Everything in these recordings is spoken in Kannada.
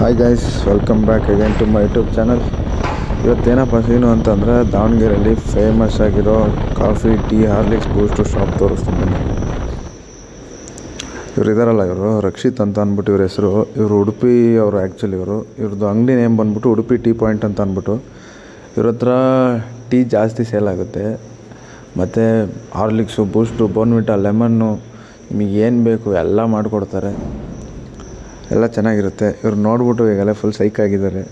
Hi guys welcome back again to my YouTube channel ಇವತ್ತೇನಪ್ಪ ಸೀನು ಅಂತಂದರೆ ದಾವಣಗೆರೆಯಲ್ಲಿ ಫೇಮಸ್ ಆಗಿರೋ coffee tea Horlicks Boost shop ತೋರಿಸ್ತೀನಿ ಬನ್ನಿ ಇವ್ರು ಇದಾರಲ್ಲ ಇವರು ರಕ್ಷಿತ್ ಅಂತ ಅಂದ್ಬಿಟ್ಟು ಇವ್ರ ಹೆಸರು ಇವರು ಉಡುಪಿ ಅವರು ಆ್ಯಕ್ಚುಲಿ ಇವರು ಇವ್ರದ್ದು ಅಂಗಡಿ ನೇಮ್ ಬಂದ್ಬಿಟ್ಟು ಉಡುಪಿ ಟೀ ಪಾಯಿಂಟ್ ಅಂತ ಅಂದ್ಬಿಟ್ಟು ಇವ್ರ ಹತ್ರ ಟೀ ಜಾಸ್ತಿ ಸೇಲ್ ಆಗುತ್ತೆ ಮತ್ತು ಹಾರ್ಲಿಕ್ಸು ಬೂಸ್ಟು ಬೋನ್ವಿಟಾ ಲೆಮನ್ನು ನಿಮಗೆ ಏನು ಬೇಕು ಎಲ್ಲ ಮಾಡಿಕೊಡ್ತಾರೆ ಎಲ್ಲ ಚೆನ್ನಾಗಿರುತ್ತೆ ಇವ್ರು ನೋಡ್ಬಿಟ್ಟು ಈಗೆಲ್ಲ ಫುಲ್ ಸೈಕ್ ಆಗಿದ್ದಾರೆ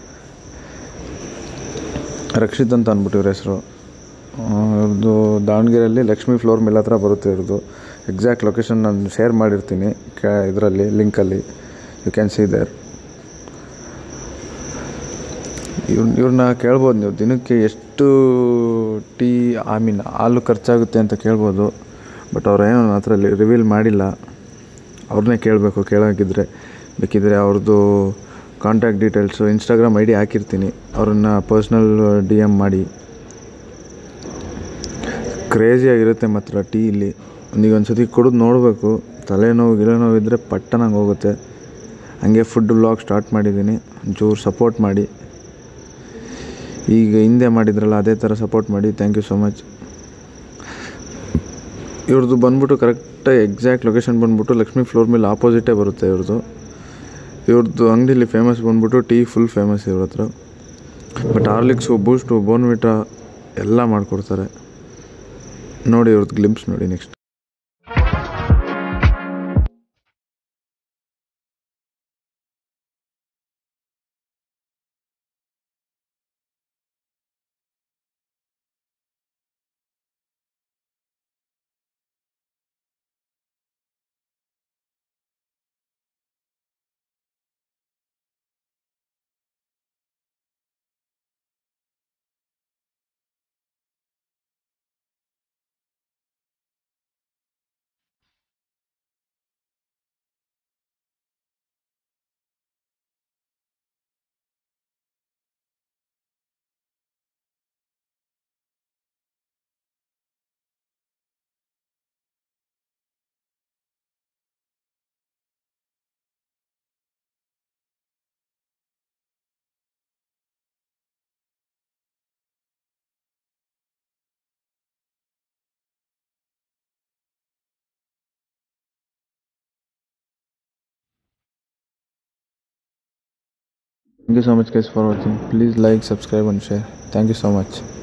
ರಕ್ಷಿತ್ ಅಂತ ಅಂದ್ಬಿಟ್ಟು ಇವ್ರ ಹೆಸರು ಇವ್ರದ್ದು ದಾವಣಗೆರೆಯಲ್ಲಿ ಲಕ್ಷ್ಮೀ ಫ್ಲೋರ್ ಮಿಲ್ ಹತ್ರ ಬರುತ್ತೆ ಇವ್ರದ್ದು ಎಕ್ಸಾಕ್ಟ್ ಲೊಕೇಶನ್ ನಾನು ಶೇರ್ ಮಾಡಿರ್ತೀನಿ ಕ ಇದರಲ್ಲಿ ಲಿಂಕಲ್ಲಿ ಯು ಕ್ಯಾನ್ ಸಿ ದೇರ್ ಇವ್ರ ಇವ್ರನ್ನ ಕೇಳ್ಬೋದು ನೀವು ದಿನಕ್ಕೆ ಎಷ್ಟು ಟೀ ಐ ಮೀನ್ ಹಾಲು ಖರ್ಚಾಗುತ್ತೆ ಅಂತ ಕೇಳ್ಬೋದು ಬಟ್ ಅವ್ರೇನು ನನ್ನ ಹತ್ರ ರಿವೀಲ್ ಮಾಡಿಲ್ಲ ಅವ್ರನ್ನೇ ಕೇಳಬೇಕು ಕೇಳೋಕ್ಕಿದ್ರೆ ಬೇಕಿದ್ರೆ ಅವ್ರದ್ದು contact details Instagram I D ಹಾಕಿರ್ತೀನಿ ಅವ್ರನ್ನ ಪರ್ಸ್ನಲ್ ಡಿ ಎಮ್ ಮಾಡಿ ಕ್ರೇಜಿಯಾಗಿರುತ್ತೆ ಮಾತ್ರ ಟೀ ಇಲ್ಲಿ ಈಗ ಒಂದು ಸತಿ ಕುಡಿದು ನೋಡಬೇಕು ತಲೆನೋವು ಗಿಲೆನೋವು ಇದ್ದರೆ ಪಟ್ಟನಂಗೆ ಹೋಗುತ್ತೆ ಹಂಗೆ ಫುಡ್ ಬ್ಲಾಗ್ ಸ್ಟಾರ್ಟ್ ಮಾಡಿದ್ದೀನಿ ಒಂಚೂರು ಸಪೋರ್ಟ್ ಮಾಡಿ ಈಗ ಹಿಂದೆ ಮಾಡಿದ್ರಲ್ಲ ಅದೇ ಥರ ಸಪೋರ್ಟ್ ಮಾಡಿ ಥ್ಯಾಂಕ್ ಯು ಸೊ ಮಚ್ ಇವ್ರದ್ದು ಬಂದ್ಬಿಟ್ಟು ಕರೆಕ್ಟಾಗಿ ಎಕ್ಸಾಕ್ಟ್ ಲೊಕೇಶನ್ ಬಂದ್ಬಿಟ್ಟು ಲಕ್ಷ್ಮೀ ಫ್ಲೋರ್ ಮೇಲೆ ಆಪೋಸಿಟೇ ಬರುತ್ತೆ ಇವ್ರದ್ದು ಇವ್ರದ್ದು ಅಂಗಡಿಲಿ ಫೇಮಸ್ ಬಂದ್ಬಿಟ್ಟು ಟೀ ಫುಲ್ ಫೇಮಸ್ ಇವ್ರ ಹತ್ರ ಬಟ್ ಹಾರ್ಲಿಕ್ಸು ಬೂಸ್ಟು ಬೋನ್ವಿಟಾ ಎಲ್ಲ ಮಾಡಿಕೊಡ್ತಾರೆ ನೋಡಿ ಇವ್ರದ್ದು ಗ್ಲಿಮ್ಸ್ ನೋಡಿ next Thank you so much guys for watching. Please like, subscribe and share. Thank you so much.